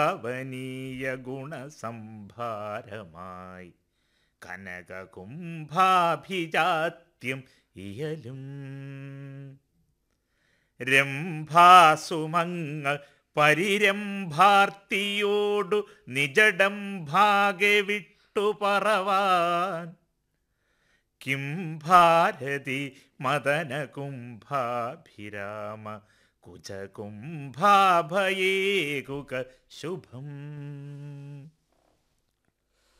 അവനീയ ഗുണസംഭാരമായി കനകകുംഭാഭിജാത്യം ഇയലും രംഭാസുമങ്ങൾ പരിരംഭാർത്തിയോടു നിജടം ഭാഗെ വിട്ടു പറവാൻ കിം ഭാരതി മദനകുംഭാഭിരാമ കുജകുംഭാഭയേകുക ശുഭം